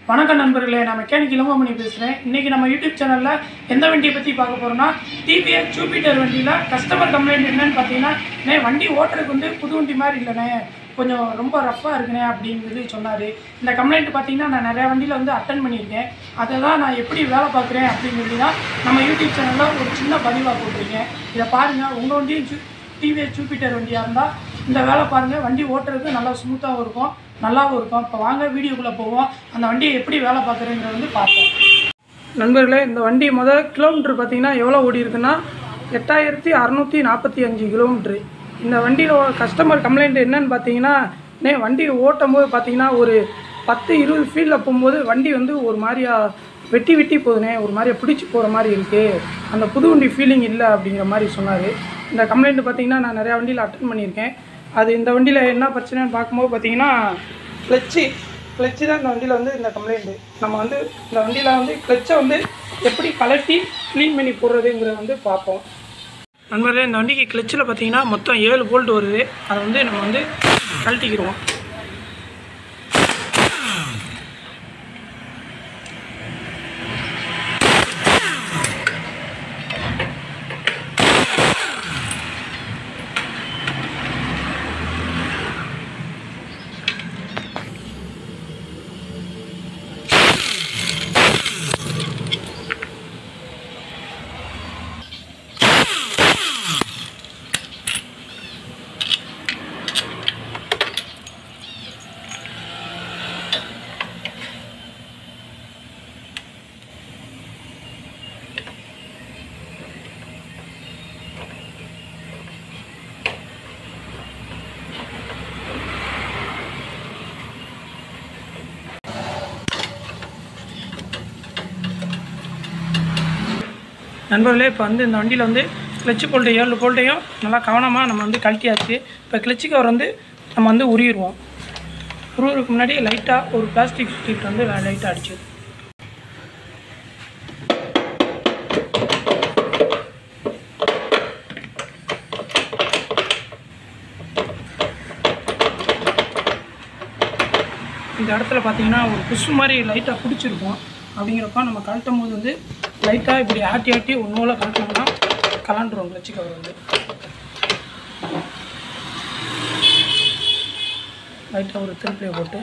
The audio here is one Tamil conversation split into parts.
வணக்கம் நண்பர்களே நான் மெக்கானிக் இளங்கோமணி பேசுகிறேன் இன்றைக்கி நம்ம யூடியூப் சேனலில் எந்த வண்டியை பற்றி பார்க்க போகிறோம்னா டிவிஎஸ் ஜூபிட்டர் வண்டியில் கஸ்டமர் கம்ப்ளைண்ட் என்னன்னு பார்த்தீங்கன்னா நே வண்டி ஓட்டுறதுக்கு வந்து புது வண்டி மாதிரி இல்லைண்ணே கொஞ்சம் ரொம்ப ரஃப்பாக இருக்குண்ணே அப்படின்னு சொல்லி சொன்னார் இந்த கம்ப்ளைண்ட் பார்த்தீங்கன்னா நான் நிறையா வண்டியில் வந்து அட்டன் பண்ணியிருக்கேன் அதை தான் நான் எப்படி வேலை பார்க்குறேன் அப்படின்னு சொல்லி தான் நம்ம யூடியூப் சேனலில் ஒரு சின்ன பதிவாக போட்டிருக்கேன் இதை பாருங்கள் உங்கள் வண்டியும் ஜூ டிவிஎஸ் ஜூபிட்டர் வண்டியாக இருந்தால் இந்த வேலை பாருங்கள் வண்டி ஓட்டுறதுக்கு நல்லா ஸ்மூத்தாகவும் இருக்கும் நல்லாவும் இருக்கும் இப்போ வாங்க வீடியோக்குள்ளே போவோம் அந்த வண்டியை எப்படி வேலை பார்க்குறேங்கிறத வந்து பார்ப்போம் நண்பர்களே இந்த வண்டி முதல் கிலோமீட்டர் பார்த்தீங்கன்னா எவ்வளோ ஓடி இருக்குன்னா எட்டாயிரத்தி அறநூற்றி நாற்பத்தி அஞ்சு கிலோமீட்ரு இந்த வண்டியில் கஸ்டமர் கம்ப்ளைண்ட் என்னன்னு பார்த்தீங்கன்னா நே வண்டி ஓட்டும் போது பார்த்தீங்கன்னா ஒரு பத்து இருபது ஃபீல்டில் போகும்போது வண்டி வந்து ஒரு மாதிரியா வெட்டி வெட்டி போகுதுனே ஒரு மாதிரியா பிடிச்சி போகிற மாதிரி இருக்குது அந்த புது வண்டி ஃபீலிங் இல்லை அப்படிங்கிற மாதிரி சொன்னார் இந்த கம்ப்ளைண்ட் பார்த்தீங்கன்னா நான் நிறையா வண்டியில் அட்டன் பண்ணியிருக்கேன் அது இந்த வண்டியில் என்ன பிரச்சனைன்னு பார்க்கும்போது பார்த்தீங்கன்னா கிளச்சு கிளச்சு தான் இந்த வண்டியில் வந்து இந்த கம்ப்ளைண்ட்டு நம்ம வந்து இந்த வண்டியில் வந்து கிளச்சை வந்து எப்படி கலட்டி க்ளீன் பண்ணி போடுறதுங்கிறத வந்து பார்ப்போம் நண்பர்களே இந்த வண்டிக்கு கிளச்சில் பார்த்தீங்கன்னா மொத்தம் ஏழு போல்ட் வருது அதை வந்து நம்ம வந்து கழட்டிக்கிடுவோம் நண்பர்களே இப்போ வந்து இந்த வண்டியில் வந்து கிளச்சு போல்ட்டு ஏழு போல்ட்டையும் நல்லா கவனமாக நம்ம வந்து கழட்டியாச்சு இப்போ கிளச்சு கவர் வந்து நம்ம வந்து உருவிடுவோம் உருவுறதுக்கு முன்னாடி லைட்டாக ஒரு பிளாஸ்டிக் ஸ்ட்ரீட் வந்து லைட்டாக அடிச்சு இந்த இடத்துல பார்த்தீங்கன்னா ஒரு புஷ் மாதிரி லைட்டாக பிடிச்சிருக்கும் அப்படிங்கிறப்ப நம்ம கழட்டும் போது வந்து லைட்டாக இப்படி ஆட்டி ஆட்டி ஒன்றோல கழட்டினோம்னா கலாண்டுரும் கிளச்சி கவர் வந்து லைட்டாக ஒரு திருப்பியை போட்டு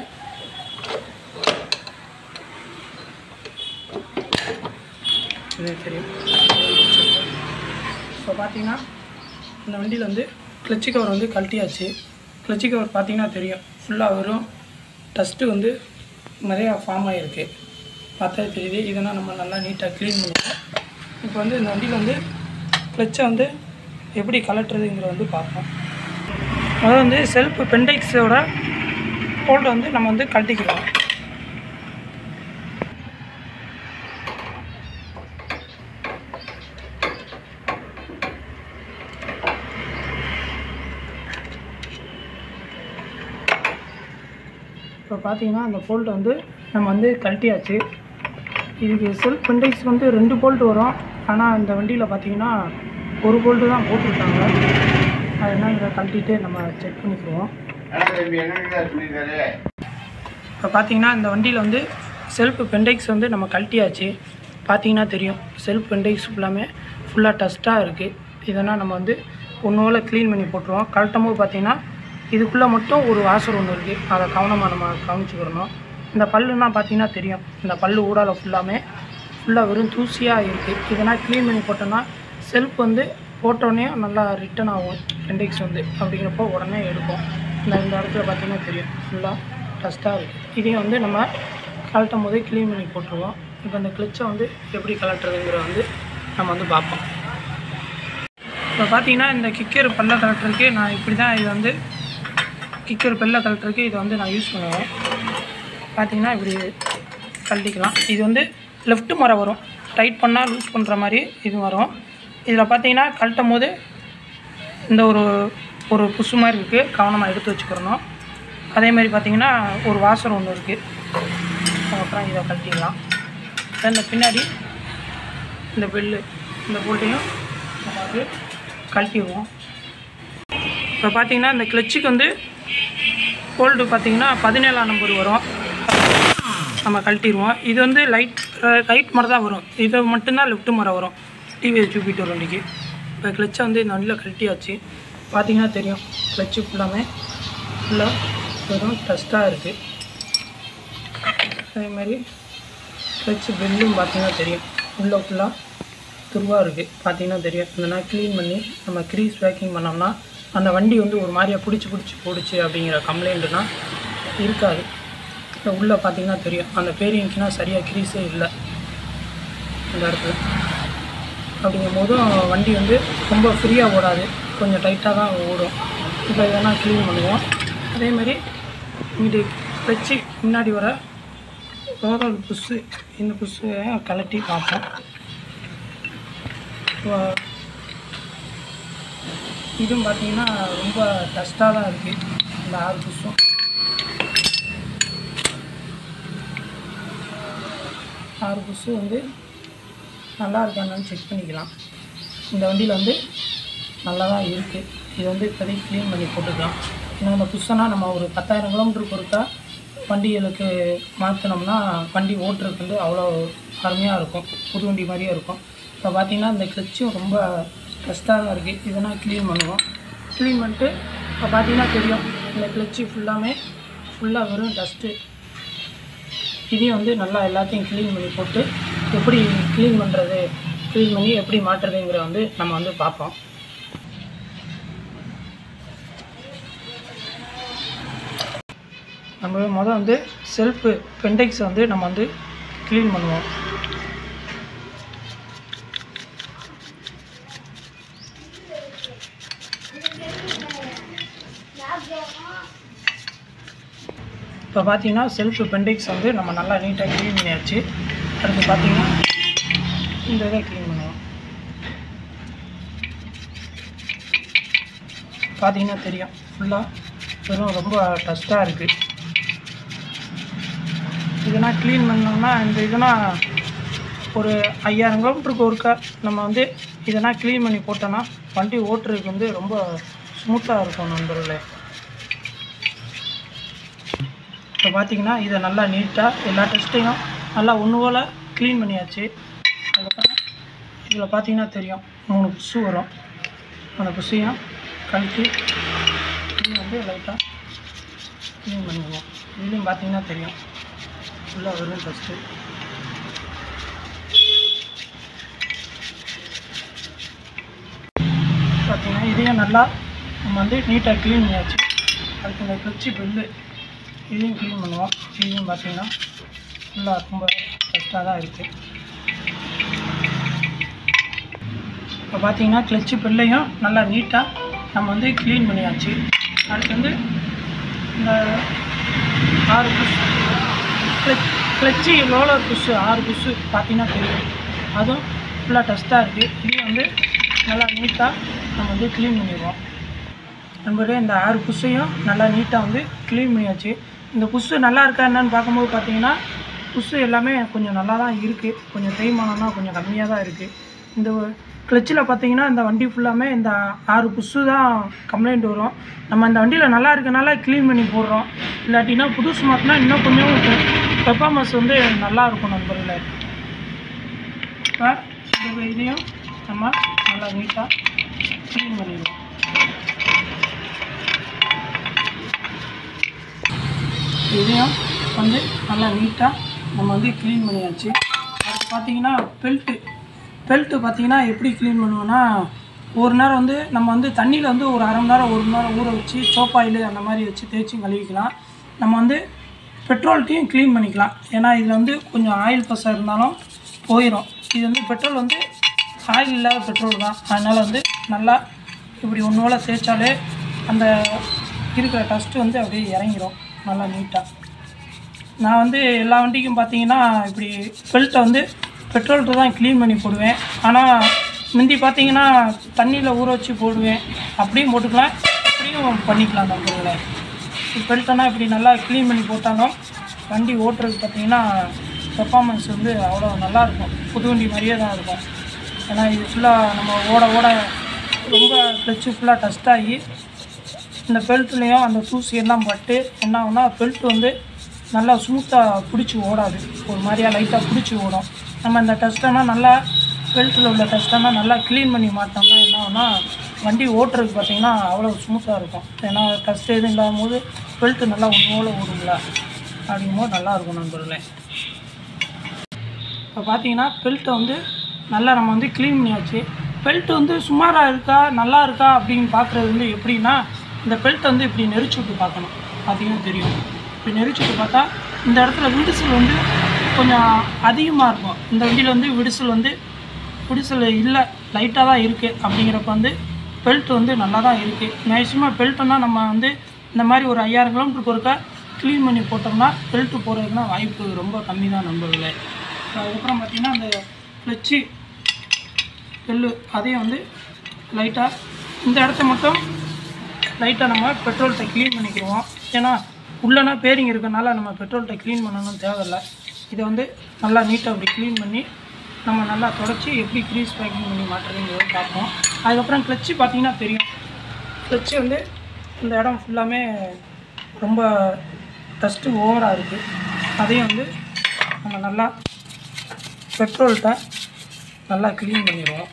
இது தெரியும் இப்போ பார்த்தீங்கன்னா இந்த வண்டியில் வந்து கிளச்சி கவர் வந்து கழட்டியாச்சு கிளச்சி கவர் பார்த்தீங்கன்னா தெரியும் ஃபுல்லாக வெறும் டஸ்ட்டு வந்து நிறையா ஃபார்ம் ஆகிருக்கு பார்த்தா தெரியுது இதெல்லாம் நம்ம நல்லா நீட்டாக க்ளீன் பண்ணிப்போம் இப்போ வந்து இந்த வண்டியில் வந்து கிளச்சை வந்து எப்படி கலட்டுறதுங்கிற வந்து பார்ப்போம் முதல்ல வந்து செல்ஃப் பென்டைக்ஸோட போல்ட்டை வந்து நம்ம வந்து கழட்டிக்கிறோம் இப்போ பார்த்தீங்கன்னா அந்த போல்ட்டை வந்து நம்ம வந்து கழட்டியாச்சு இதுக்கு செல்ஃப் பென்டைக்ஸ் வந்து ரெண்டு போல்ட் வரும் ஆனால் இந்த வண்டியில் பார்த்தீங்கன்னா ஒரு போல்ட்டு தான் போட்டிருக்காங்க அது என்னங்கிற கழட்டிட்டு நம்ம செக் பண்ணிக்குவோம் இப்போ பார்த்தீங்கன்னா இந்த வண்டியில் வந்து செல்ஃப் பென்டைக்ஸ் வந்து நம்ம கழட்டியாச்சு பார்த்தீங்கன்னா தெரியும் செல்ஃப் பென்டைக்ஸ் ஃபுல்லாமே ஃபுல்லாக டஸ்ட்டாக இருக்குது இதெல்லாம் நம்ம வந்து ஒன்றோல க்ளீன் பண்ணி போட்டுருவோம் கழட்டும் போது பார்த்தீங்கன்னா இதுக்குள்ளே மட்டும் ஒரு வாசர் ஒன்று இருக்குது அதை கவனமாக நம்ம கவனிச்சுக்கிறணும் இந்த பல்லுன்னா பார்த்தீங்கன்னா தெரியும் இந்த பல்லு ஊடால ஃபுல்லாமே ஃபுல்லாக வெறும் தூசியாக இருக்குது இதெல்லாம் க்ளீன் பண்ணி போட்டோன்னா செல்ஃப் வந்து போட்டோடனே நல்லா ரிட்டன் ஆகும் பென்டைக்ஸ் வந்து அப்படிங்கிறப்போ உடனே எடுக்கும் இந்த இந்த இடத்துல பார்த்தீங்கன்னா தெரியும் ஃபுல்லாக டஸ்ட்டாக இருக்குது இதையும் வந்து நம்ம கழட்டும் போதே க்ளீன் பண்ணி போட்டுருவோம் இப்போ இந்த கிளச்சை வந்து எப்படி கலட்டுறதுங்கிற வந்து நம்ம வந்து பார்ப்போம் இப்போ பார்த்தீங்கன்னா இந்த கிக்கர் பல்ல கலட்டுறதுக்கு நான் இப்படி தான் இது வந்து கிக்கர் பெல்ல கலட்டுறதுக்கு இதை வந்து நான் யூஸ் பண்ணுவேன் பார்த்தீங்கன்னா இப்படி கழட்டிக்கலாம் இது வந்து லெஃப்ட் மரம் வரும் டைட் பண்ணால் லூஸ் பண்ணுற மாதிரி இது வரும் இதில் பார்த்தீங்கன்னா கழட்டும் போது இந்த ஒரு ஒரு புஷு மாதிரி இருக்குது கவனமாக எடுத்து வச்சுக்கிறணும் அதே மாதிரி பார்த்தீங்கன்னா ஒரு வாசர் ஒன்று இருக்குது அப்புறம் இதை கழட்டிடலாம் இந்த பின்னாடி இந்த பெல்லு இந்த போல்ட்டையும் நம்ம வந்து கழட்டிடுவோம் இப்போ பார்த்தீங்கன்னா இந்த கிளச்சுக்கு வந்து போல்டு பார்த்தீங்கன்னா பதினேழாம் நம்பர் வரும் நம்ம கழட்டிடுவோம் இது வந்து லைட் ரைட் மரம் தான் வரும் இது மட்டும்தான் லெஃப்ட் மரம் வரும் டிவிஎஸ் ஜூபிட்டர் வண்டிக்கு இப்போ கிளச்சை வந்து இந்த வண்டியில் கழட்டியாச்சு பார்த்தீங்கன்னா தெரியும் கிளச்சு ஃபுல்லாமே ஃபுல்லாக வெறும் டஸ்ட்டாக இருக்குது அதே மாதிரி கிளச்சு பெல்லும் பார்த்தீங்கன்னா தெரியும் உள்ளே ஃபுல்லாக துருவாக இருக்குது பார்த்தீங்கன்னா தெரியும் இதனா க்ளீன் பண்ணி நம்ம க்ரீஸ் பேக்கிங் பண்ணோம்னா அந்த வண்டி வந்து ஒரு மாதிரியா பிடிச்சி பிடிச்சி போடுச்சு அப்படிங்கிற கம்ப்ளைண்ட்டுனா இருக்காது இப்போ உள்ளே பார்த்தீங்கன்னா தெரியும் அந்த பேரிங்க்குனா சரியாக க்ரீஸே இல்லை இந்த இடத்துல அப்படிங்கும் போதும் வண்டி வந்து ரொம்ப ஃப்ரீயாக ஓடாது கொஞ்சம் டைட்டாக தான் ஓடும் இப்போ இதெல்லாம் க்ளீன் பண்ணுவோம் அதேமாதிரி இங்கிட்டு வச்சு முன்னாடி வர ரோலர் புஷ்ஷு இந்த புஷ்ஷை கலட்டி பார்ப்போம் இப்போ இதுவும் பார்த்தீங்கன்னா ரொம்ப டஸ்ட்டாக தான் இருக்குது இந்த ஆறு புஷ்ஷும் ஆறு புஷ்ஷு வந்து நல்லா இருக்கான்னு செக் பண்ணிக்கலாம் இந்த வண்டியில் வந்து நல்லா தான் இருக்குது இது வந்து இப்போதைக்கு க்ளீன் பண்ணி போட்டுக்கலாம் ஏன்னா இந்த புஷ்ஷனா நம்ம ஒரு பத்தாயிரம் கிலோமீட்டர் பொறுத்தா வண்டிகளுக்கு மாற்றினோம்னா வண்டி ஓட்டுறதுக்கு வந்து அவ்வளோ அருமையாக இருக்கும் புது வண்டி மாதிரியே இருக்கும் இப்போ பார்த்தீங்கன்னா இந்த கிளச்சும் ரொம்ப டஸ்ட்டாக தான் இருக்குது இதெல்லாம் க்ளீன் பண்ணுவோம் க்ளீன் பண்ணிட்டு இப்போ பார்த்தீங்கன்னா தெரியும் இந்த கிளச்சு ஃபுல்லாமே ஃபுல்லாக வெறும் டஸ்ட்டு இதையும் வந்து நல்லா எல்லாத்தையும் க்ளீன் பண்ணி போட்டு எப்படி க்ளீன் பண்ணுறது க்ளீன் பண்ணி எப்படி மாட்டுறதுங்கிற வந்து நம்ம வந்து பார்ப்போம் நம்ம முதல் வந்து செல்ஃபு பெண்டெக்ஸை வந்து நம்ம வந்து க்ளீன் பண்ணுவோம் இப்போ பார்த்தீங்கன்னா செல்ஃப் பெண்டிக்ஸ் வந்து நம்ம நல்லா நீட்டாக க்ளீன் பண்ணியாச்சு அடுத்து பார்த்தீங்கன்னா இந்த இதை க்ளீன் பண்ணுவோம் பார்த்தீங்கன்னா தெரியும் ஃபுல்லாக வெறும் ரொம்ப டஸ்ட்டாக இருக்குது இதெல்லாம் க்ளீன் பண்ணோம்னா இந்த இதெல்லாம் ஒரு ஐயாயிரம் கிலோமீட்டருக்கு ஒருக்கா நம்ம வந்து இதெல்லாம் க்ளீன் பண்ணி போட்டோன்னா வண்டி ஓட்டுறதுக்கு வந்து ரொம்ப ஸ்மூத்தாக இருக்கும் நண்பர்களே இப்போ பார்த்தீங்கன்னா இதை நல்லா நீட்டாக எல்லா டெஸ்ட்டையும் நல்லா ஒன்று போல் க்ளீன் பண்ணியாச்சு அதுக்கப்புறம் இதில் பார்த்தீங்கன்னா தெரியும் மூணு புஷு வரும் அந்த புஷையும் கழட்டி இது வந்து லைட்டாக க்ளீன் பண்ணிடுவோம் இதுலேயும் பார்த்தீங்கன்னா தெரியும் ஃபுல்லாக வெறும் டஸ்ட்டு பார்த்தீங்கன்னா இதையும் நல்லா நம்ம வந்து நீட்டாக க்ளீன் பண்ணியாச்சு அதுக்கு இந்த கிளச்சி பெல்லு இதையும் க்ளீன் பண்ணுவோம் இதையும் பார்த்தீங்கன்னா ஃபுல்லாக ரொம்ப டஸ்ட்டாக தான் இருக்குது இப்போ பார்த்தீங்கன்னா கிளச்சு பெல்லையும் நல்லா நீட்டாக நம்ம வந்து க்ளீன் பண்ணியாச்சு அடுத்து வந்து இந்த ஆறு புஷ் கிளச் கிளச்சி ரோலர் புஷ்ஷு ஆறு புஷ்ஷு பார்த்தீங்கன்னா தெரியும் அதுவும் ஃபுல்லாக டஸ்ட்டாக இருக்குது இதையும் வந்து நல்லா நீட்டாக நம்ம வந்து க்ளீன் பண்ணிடுவோம் நண்பர்களே இந்த ஆறு புஷ்ஷையும் நல்லா நீட்டாக வந்து க்ளீன் பண்ணியாச்சு இந்த புஷ்ஷு நல்லா இருக்கா என்னன்னு பார்க்கும்போது பார்த்தீங்கன்னா புஷ்ஷு எல்லாமே கொஞ்சம் நல்லா தான் இருக்குது கொஞ்சம் தேய்மானம்னா கொஞ்சம் கம்மியாக தான் இருக்குது இந்த கிளச்சில் பார்த்தீங்கன்னா இந்த வண்டி ஃபுல்லாமே இந்த ஆறு புஷ்ஷு தான் கம்ப்ளைண்ட் வரும் நம்ம இந்த வண்டியில் நல்லா இருக்கனால க்ளீன் பண்ணி போடுறோம் இல்லாட்டினா புதுசு மாற்றினா இன்னும் கொஞ்சம் பெர்ஃபார்மன்ஸ் வந்து நல்லா இருக்கும் நண்பர்களே இப்போ இந்த இதையும் நம்ம நல்லா நீட்டாக க்ளீன் பண்ணிடுவோம் இதையும் வந்து நல்லா நீட்டாக நம்ம வந்து க்ளீன் பண்ணியாச்சு அடுத்து பார்த்தீங்கன்னா பெல்ட்டு பெல்ட்டு பார்த்தீங்கன்னா எப்படி க்ளீன் பண்ணுவோன்னா ஒரு நேரம் வந்து நம்ம வந்து தண்ணியில் வந்து ஒரு அரை மணி நேரம் ஒரு மணி நேரம் ஊற வச்சு சோப்பாயில் அந்த மாதிரி வச்சு தேய்ச்சி கழுவிக்கலாம் நம்ம வந்து பெட்ரோல்ட்டையும் க்ளீன் பண்ணிக்கலாம் ஏன்னா இதில் வந்து கொஞ்சம் ஆயில் பசை இருந்தாலும் போயிடும் இது வந்து பெட்ரோல் வந்து ஆயில் இல்லாத பெட்ரோல் தான் அதனால் வந்து நல்லா இப்படி ஒன்று போல் தேய்ச்சாலே அந்த இருக்கிற டஸ்ட்டு வந்து அப்படியே இறங்கிடும் நல்லா நீட்டாக நான் வந்து எல்லா வண்டிக்கும் பார்த்தீங்கன்னா இப்படி பெல்ட்டை வந்து பெட்ரோல்ட்டு தான் க்ளீன் பண்ணி போடுவேன் ஆனால் முந்தி பார்த்தீங்கன்னா தண்ணியில் ஊற வச்சு போடுவேன் அப்படியும் போட்டுக்கலாம் அப்படியும் பண்ணிக்கலாம் நண்பர்களே பெல்ட்டெல்லாம் இப்படி நல்லா க்ளீன் பண்ணி போட்டாலும் வண்டி ஓட்டுறதுக்கு பார்த்தீங்கன்னா பெர்ஃபார்மன்ஸ் வந்து அவ்வளோ நல்லாயிருக்கும் புது வண்டி மாதிரியே தான் இருக்கும் ஏன்னா இது ஃபுல்லாக நம்ம ஓட ஓட ரொம்ப கிளச்சு ஃபுல்லாக டஸ்ட் ஆகி இந்த பெல்ட்லேயும் அந்த தூசி எல்லாம் பட்டு என்ன ஆகும்னா பெல்ட் வந்து நல்லா ஸ்மூத்தாக பிடிச்சி ஓடாது ஒரு மாதிரியா லைட்டாக பிடிச்சி ஓடும் நம்ம இந்த டெஸ்ட்டெல்லாம் நல்லா பெல்ட்டில் உள்ள டெஸ்ட்டெல்லாம் நல்லா க்ளீன் பண்ணி மாட்டோம்னா என்ன ஆகும்னா வண்டி ஓட்டுறதுக்கு பார்த்தீங்கன்னா அவ்வளோ ஸ்மூத்தாக இருக்கும் ஏன்னா டஸ்ட் எதுவும் இல்லாத போது பெல்ட்டு நல்லா உண்மையோட ஓடுங்கள அப்படிங்கும்போது நல்லாயிருக்கும் நண்பர்களே இப்போ பார்த்தீங்கன்னா பெல்ட்டை வந்து நல்லா நம்ம வந்து க்ளீன் பண்ணியாச்சு பெல்ட் வந்து சுமாராக இருக்கா நல்லா இருக்கா அப்படின்னு பார்க்குறது வந்து எப்படின்னா இந்த பெல்ட்டை வந்து இப்படி நெரிச்சு விட்டு பார்க்கணும் பார்த்தீங்கன்னா தெரியும் இப்படி நெரிச்சு விட்டு பார்த்தா இந்த இடத்துல விடிசல் வந்து கொஞ்சம் அதிகமாக இருக்கும் இந்த வண்டியில் வந்து விடிசல் வந்து விடிசல் இல்லை லைட்டாக தான் இருக்குது அப்படிங்கிறப்ப வந்து பெல்ட் வந்து நல்லா தான் இருக்குது மேக்ஸிமம் பெல்ட்டுன்னா நம்ம வந்து இந்த மாதிரி ஒரு ஐயாயிரம் கிலோமீட்டருக்கு ஒருக்கா க்ளீன் பண்ணி போட்டோம்னா பெல்ட்டு போடுறதுக்குனா வாய்ப்பு ரொம்ப கம்மி தான் நண்பர்களே அதுக்கப்புறம் பார்த்திங்கன்னா அந்த ஃப்ளெச்சு எள்ளு அதையும் வந்து லைட்டாக இந்த இடத்த மட்டும் லைட்டாக நம்ம பெட்ரோல்கிட்ட க்ளீன் பண்ணிக்கிடுவோம் ஏன்னா உள்ளனா பேரிங் இருக்கனால நம்ம பெட்ரோல்கிட்ட க்ளீன் பண்ணணும்னு தேவையில்லை இதை வந்து நல்லா நீட்டாக அப்படி க்ளீன் பண்ணி நம்ம நல்லா தொடச்சி எப்படி க்ரீஸ் பேக்கிங் பண்ணி மாட்டுறதுங்கிறத பார்ப்போம் அதுக்கப்புறம் கிளச்சு பார்த்தீங்கன்னா தெரியும் கிளச்சு வந்து இந்த இடம் ஃபுல்லாமே ரொம்ப டஸ்ட்டு ஓவராக இருக்குது அதையும் வந்து நம்ம நல்லா பெட்ரோல்கிட்ட நல்லா க்ளீன் பண்ணிடுவோம்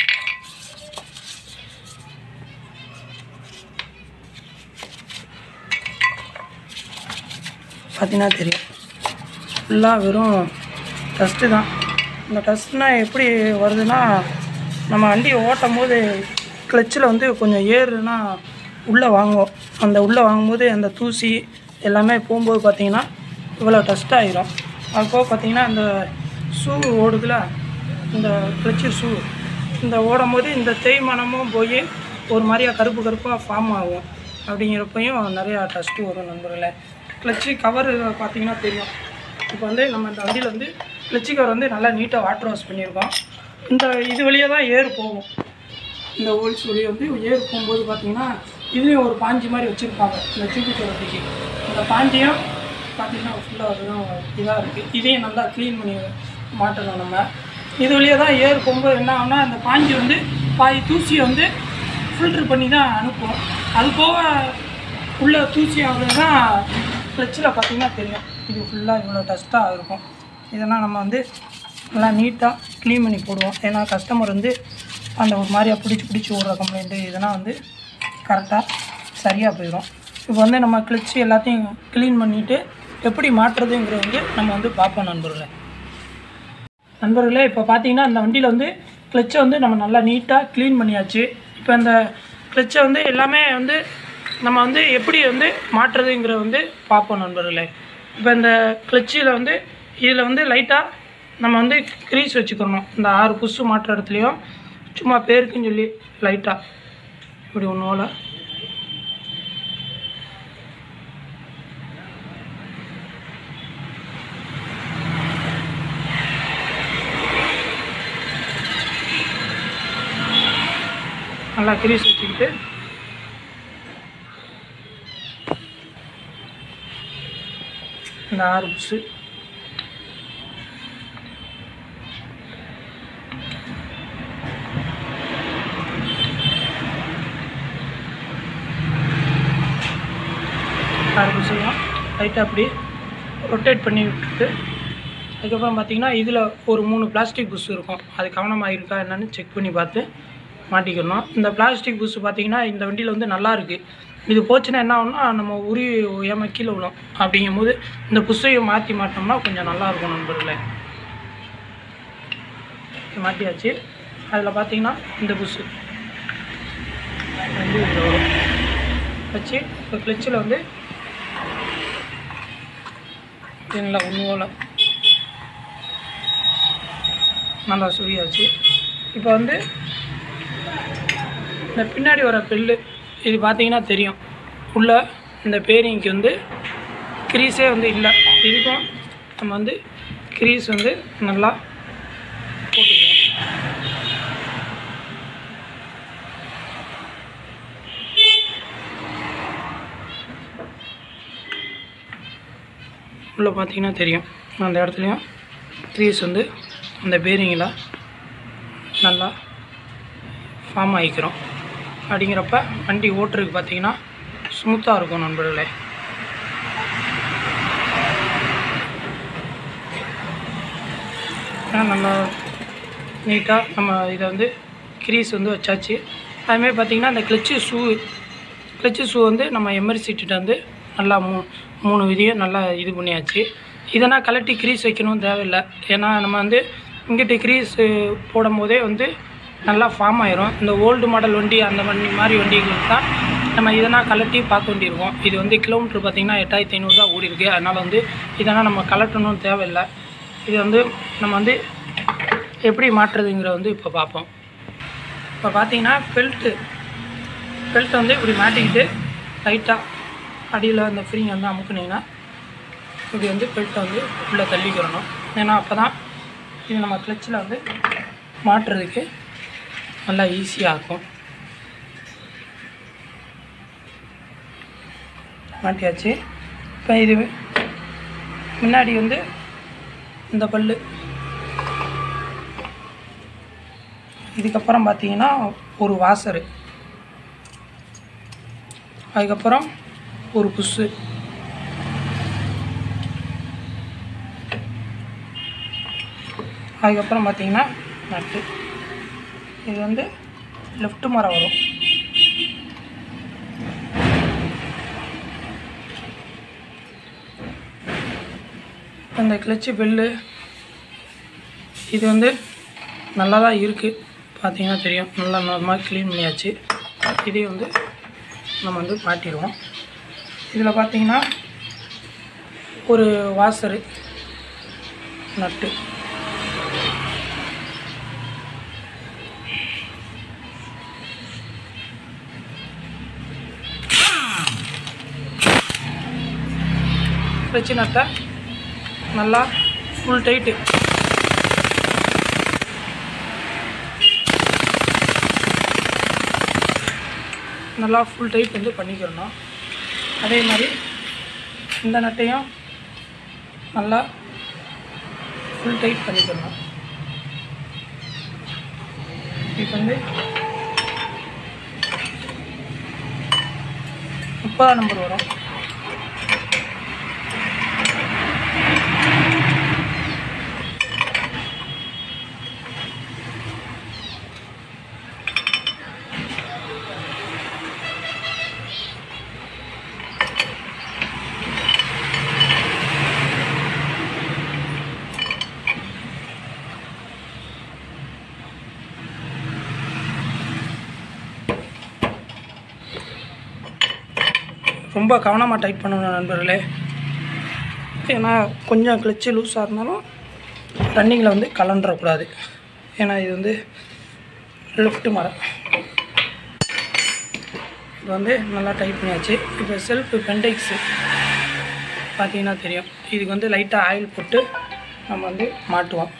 பார்த்தீங்கன்னா தெரியும் ஃபுல்லாக வெறும் டஸ்ட்டு தான் இந்த டஸ்ட்னால் எப்படி வருதுன்னா நம்ம வண்டி ஓட்டும் போது கிளச்சில் வந்து கொஞ்சம் ஏறுனா உள்ளே வாங்குவோம் அந்த உள்ளே வாங்கும்போது அந்த தூசி எல்லாமே போகும்போது பார்த்தீங்கன்னா இவ்வளோ டஸ்ட் ஆகிரும் அது போக பார்த்தீங்கன்னா இந்த ஷூ ஓடுதுல இந்த கிளச்சி ஷூ இந்த ஓடும் போது இந்த தேய்மானமும் போய் ஒரு மாதிரியா கருப்பு கருப்பாக ஃபார்ம் ஆகும் அப்படிங்கிறப்பையும் நிறையா டஸ்ட்டு வரும் நண்பர்களே கிளச்சி கவர் பார்த்தீங்கன்னா தெரியும் இப்போ வந்து நம்ம இந்த வண்டியில் வந்து கிளச்சி கவர் வந்து நல்லா நீட்டாக வாட்டர் வாஷ் பண்ணியிருக்கோம் இந்த இது வழியாக தான் ஏர் போகும் இந்த ஹோல்ஸ் வழியாக வந்து ஏர் போகும்போது பார்த்தீங்கன்னா இதுலேயும் ஒரு பாஞ்சி மாதிரி வச்சுருப்பாங்க இந்த சீப்பு சோளத்துக்கு இந்த பாஞ்சியும் பார்த்தீங்கன்னா ஃபுல்லாக அதுதான் இதாக இருக்குது இதையும் நல்லா க்ளீன் பண்ணி மாட்டணும் நம்ம இது வழியாக தான் ஏர் போகும்போது என்ன ஆகும்னா அந்த பாஞ்சி வந்து பாதி தூசியை வந்து ஃபில்ட்ரு பண்ணி தான் அனுப்பும் அது போக உள்ள தூசி ஆகுறது தான் ஃப்ளெச்சில் பார்த்தீங்கன்னா தெரியும் இது ஃபுல்லாக இவ்வளோ டஸ்ட்டாக இருக்கும் இதெல்லாம் நம்ம வந்து நல்லா நீட்டாக க்ளீன் பண்ணி போடுவோம் ஏன்னா கஸ்டமர் வந்து அந்த ஒரு மாதிரியா பிடிச்சி பிடிச்சி ஓடுற கம்ப்ளைண்ட்டு இதெல்லாம் வந்து கரெக்டாக சரியாக போயிடும் இப்போ வந்து நம்ம கிளச்சு எல்லாத்தையும் க்ளீன் பண்ணிவிட்டு எப்படி மாட்டுறதுங்கிறது வந்து நம்ம வந்து பார்ப்போம் நண்பர்களே நண்பர்களே இப்போ பார்த்தீங்கன்னா இந்த வண்டியில் வந்து கிளச்சை வந்து நம்ம நல்லா நீட்டாக க்ளீன் பண்ணியாச்சு இப்போ இந்த கிளச்சை வந்து எல்லாமே வந்து நம்ம வந்து எப்படி வந்து மாட்டுறதுங்கிற வந்து பார்ப்போம் நண்பர்களே இப்போ இந்த கிளச்சில் வந்து இதில் வந்து லைட்டாக நம்ம வந்து க்ரீஸ் வச்சுக்கணும் இந்த ஆறு புஷு மாட்டுற இடத்துலையும் சும்மா பேருக்குன்னு சொல்லி லைட்டாக இப்படி ஒன்றோல நல்லா கிரீஸ் வச்சுக்கிட்டு இந்த ஆறு புஷு ஆறு புஷெல்லாம் லைட்டாக அப்படி ரொட்டேட் பண்ணி விட்டுட்டு அதுக்கப்புறம் பார்த்தீங்கன்னா இதில் ஒரு மூணு பிளாஸ்டிக் புஷ் இருக்கும் அது கவனமாக இருக்கா என்னன்னு செக் பண்ணி பார்த்து மாட்டிக்கணும் இந்த பிளாஸ்டிக் புஷ் பார்த்தீங்கன்னா இந்த வண்டியில் வந்து நல்லா இருக்குது இது போச்சுன்னா என்ன ஆகும்னா நம்ம உரி ஏமா கீழே விடும் அப்படிங்கும்போது இந்த புஷ்ஷையும் மாற்றி மாட்டோம்னா கொஞ்சம் நல்லா இருக்கும் நண்பர்களே இது மாட்டியாச்சு அதில் பார்த்தீங்கன்னா இந்த புஷ்ஷு வந்து இதில் வரும் வச்சு இப்போ கிளச்சில் வந்து நல்லா ஒன்று போல் நல்லா சுழியாச்சு இப்போ வந்து இந்த பின்னாடி வர பெல்லு இது பார்த்தீங்கன்னா தெரியும் உள்ள இந்த பேரிங்க்கு வந்து க்ரீஸே வந்து இல்லை இதுக்கும் நம்ம வந்து க்ரீஸ் வந்து நல்லா போட்டுக்குவோம் உள்ளே பார்த்தீங்கன்னா தெரியும் அந்த இடத்துலையும் க்ரீஸ் வந்து அந்த பேரிங்கில் நல்லா ஃபார்ம் ஆகிக்கிறோம் அப்படிங்கிறப்ப வண்டி ஓட்டுறதுக்கு பார்த்தீங்கன்னா ஸ்மூத்தாக இருக்கும் நண்பர்களே ஏன்னா நம்ம நீட்டாக நம்ம இதை வந்து கிரீஸ் வந்து வச்சாச்சு அதுமாதிரி பார்த்திங்கன்னா இந்த கிளச்சு ஷூ கிளச்சு ஷூ வந்து நம்ம எம்எர்சிட்டு வந்து நல்லா மூ மூணு விதியை நல்லா இது பண்ணியாச்சு இதெல்லாம் கலட்டி கிரீஸ் வைக்கணும் தேவையில்லை ஏன்னா நம்ம வந்து இங்கிட்ட கிரீஸ் போடும் போதே வந்து நல்லா ஃபார்ம் ஆயிரும் இந்த ஓல்டு மாடல் வண்டி அந்த வண்டி மாதிரி வண்டிகளுக்கு தான் நம்ம இதெல்லாம் கலட்டி பார்க்க வேண்டியிருக்கோம் இது வந்து கிலோமீட்டர் பார்த்திங்கன்னா எட்டாயிரத்தி ஐநூறுரூவா ஓடி இருக்கு அதனால் வந்து இதெல்லாம் நம்ம கலட்டணும் தேவையில்லை இது வந்து நம்ம வந்து எப்படி மாற்றுறதுங்கிற வந்து இப்போ பார்ப்போம் இப்போ பார்த்தீங்கன்னா பெல்ட்டு பெல்ட் வந்து இப்படி மாட்டிக்கிட்டு லைட்டாக அடியில் அந்த ஃப்ரீங்க வந்து அமுக்குனீங்கன்னா இப்படி வந்து பெல்ட்டை வந்து உள்ளே தள்ளிக்கிறணும் ஏன்னா அப்போ தான் இது நம்ம கிளச்சில் வந்து மாட்டுறதுக்கு நல்லா ஈஸியாக இருக்கும் மாட்டியாச்சு இப்போ இது முன்னாடி வந்து இந்த பல்லு இதுக்கப்புறம் பார்த்தீங்கன்னா ஒரு வாசரு அதுக்கப்புறம் ஒரு புஷ்ஷு அதுக்கப்புறம் பார்த்தீங்கன்னா நட்டு இது வந்து லெஃப்ட் மரம் வரும் இந்த கிளச்சு பெல்லு இது வந்து நல்லா தான் இருக்குது பார்த்தீங்கன்னா தெரியும் நல்லா நார்மலாக க்ளீன் பண்ணியாச்சு இதே வந்து நம்ம வந்து மாட்டிடுவோம் இதில் பார்த்தீங்கன்னா ஒரு வாசரு நட்டு வச்சு நட்டை நல்லா ஃபுல் டைட்டு நல்லா ஃபுல் டைட் வந்து பண்ணிக்கிறணும் அதே மாதிரி இந்த நட்டையும் நல்லா ஃபுல் டைட் பண்ணிக்கிறணும் இப்போ வந்து முப்பதாம் நம்பர் வரும் ரொம்ப கவனமாக டைட் பண்ணணும் நண்பர்களே ஏன்னா கொஞ்சம் கிளச்சு லூஸாக இருந்தாலும் ரன்னிங்கில் வந்து கலண்டுறக்கூடாது ஏன்னா இது வந்து லெஃப்ட் மரம் இது வந்து நல்லா டைட் பண்ணியாச்சு இப்போ செல்ஃப் பென்டெக்ஸு பார்த்தீங்கன்னா தெரியும் இதுக்கு வந்து லைட்டாக ஆயில் போட்டு நம்ம வந்து மாட்டுவோம்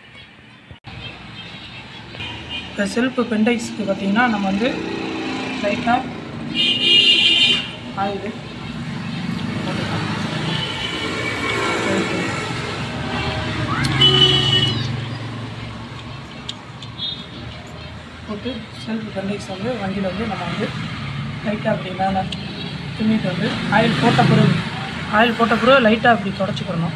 இப்போ செல்ஃப் பென்டெக்ஸ்க்கு பார்த்தீங்கன்னா நம்ம வந்து லைட்டாக ஆயில் போட்டுக்கலாம் போட்டு செல்ஃப் கண்டிக்ஸ் வந்து வண்டியில் வந்து நம்ம வந்து லைட்டாக அப்படி மேலே துணிட்டு வந்து ஆயில் போட்ட பிறகு ஆயில் போட்ட பிறகு லைட்டாக அப்படி தொடச்சிக்கிறணும்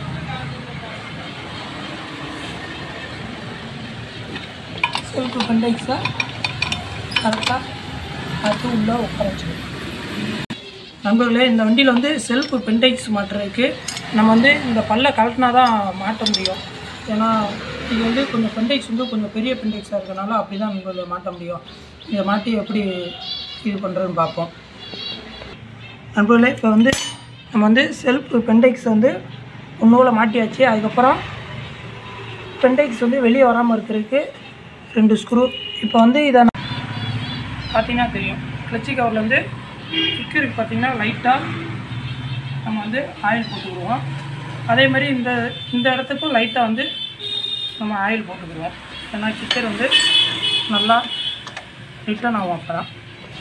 செல்ஃப் கண்டிக்ஸை கரெக்டாக பார்த்து உள்ளே உட்கார வச்சுக்கணும் நண்பர்களே இந்த வண்டியில் வந்து செல்ஃப் பென்டைக்ஸ் மாட்டுறதுக்கு நம்ம வந்து இந்த பல்ல கழட்டினா தான் மாட்ட முடியும் ஏன்னா இது வந்து கொஞ்சம் பென்டைக்ஸ் வந்து கொஞ்சம் பெரிய பென்டைக்ஸாக இருக்கனால அப்படி தான் நண்பர்களே மாட்ட முடியும் இதை மாட்டி எப்படி இது பண்ணுறதுன்னு பார்ப்போம் நண்பர்களே இப்போ வந்து நம்ம வந்து செல்ஃப் பென்டைக்ஸ் வந்து ஒன்றுல மாட்டியாச்சு அதுக்கப்புறம் பென்டைக்ஸ் வந்து வெளியே வராமல் இருக்கிறதுக்கு ரெண்டு ஸ்க்ரூ இப்போ வந்து இதை பார்த்தீங்கன்னா தெரியும் கிளச்சி கவர்லேருந்து கிக்கருக்கு பார்த்தீங்கன்னா லைட்டாக நம்ம வந்து ஆயில் போட்டுக்கிடுவோம் அதே மாதிரி இந்த இந்த இடத்துக்கும் லைட்டாக வந்து நம்ம ஆயில் போட்டுக்கிடுவோம் ஏன்னா கிக்கர் வந்து நல்லா ரிட்டர்ன் ஆகும் அப்போ தான்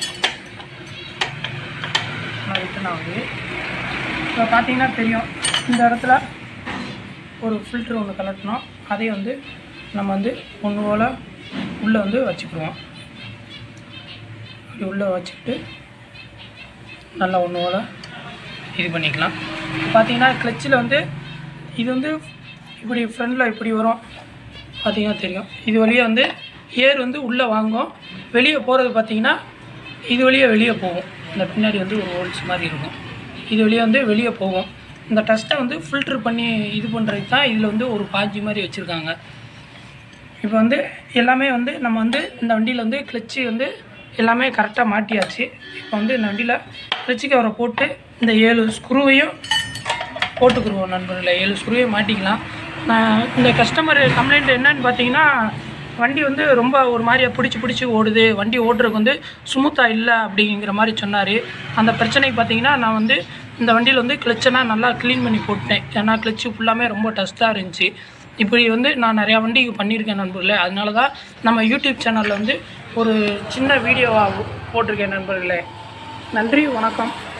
ரிட்டர்ன் ஆகுது இப்போ பார்த்தீங்கன்னா தெரியும் இந்த இடத்துல ஒரு ஃபில்ட்ரு ஒன்று கலட்டணும் அதை வந்து நம்ம வந்து ஒன்று போல் உள்ளே வந்து வச்சுக்கிடுவோம் இப்படி உள்ளே வச்சுக்கிட்டு நல்லா ஒன்று போல் இது பண்ணிக்கலாம் பார்த்தீங்கன்னா கிளச்சில் வந்து இது வந்து இப்படி ஃப்ரண்டில் இப்படி வரும் பார்த்தீங்கன்னா தெரியும் இது வழியாக வந்து ஏர் வந்து உள்ளே வாங்கும் வெளியே போகிறது பார்த்தீங்கன்னா இது வழியாக வெளியே போகும் இந்த பின்னாடி வந்து ஒரு ஹோல்ஸ் மாதிரி இருக்கும் இது வழியாக வந்து வெளியே போகும் இந்த டஸ்ட்டை வந்து ஃபில்ட்ரு பண்ணி இது பண்ணுறதுக்கு தான் இதில் வந்து ஒரு பாஜி மாதிரி வச்சுருக்காங்க இப்போ வந்து எல்லாமே வந்து நம்ம வந்து இந்த வண்டியில் வந்து கிளச்சு வந்து எல்லாமே கரெக்டாக மாட்டியாச்சு இப்போ வந்து இந்த வண்டியில் கிளச்சு கவரை போட்டு இந்த ஏழு ஸ்க்ரூவையும் போட்டுக்குருவோம் நண்பர்களே ஏழு ஸ்க்ரூவையும் மாட்டிக்கலாம் நான் இந்த கஸ்டமர் கம்ப்ளைண்ட் என்னன்னு பார்த்தீங்கன்னா வண்டி வந்து ரொம்ப ஒரு மாதிரியா பிடிச்சி பிடிச்சி ஓடுது வண்டி ஓட்டுறதுக்கு வந்து ஸ்மூத்தாக இல்லை அப்படிங்கிற மாதிரி சொன்னார் அந்த பிரச்சனைக்கு பார்த்தீங்கன்னா நான் வந்து இந்த வண்டியில் வந்து கிளச்செல்லாம் நல்லா க்ளீன் பண்ணி போட்டேன் ஏன்னா கிளச்சு ஃபுல்லாமே ரொம்ப டஸ்ட்டாக இருந்துச்சு இப்படி வந்து நான் நிறையா வண்டிக்கு பண்ணியிருக்கேன் நண்பர்களே அதனால தான் நம்ம யூடியூப் சேனலில் வந்து ஒரு சின்ன வீடியோவாக போட்டிருக்கேன் நண்பர்களே நன்றி வணக்கம்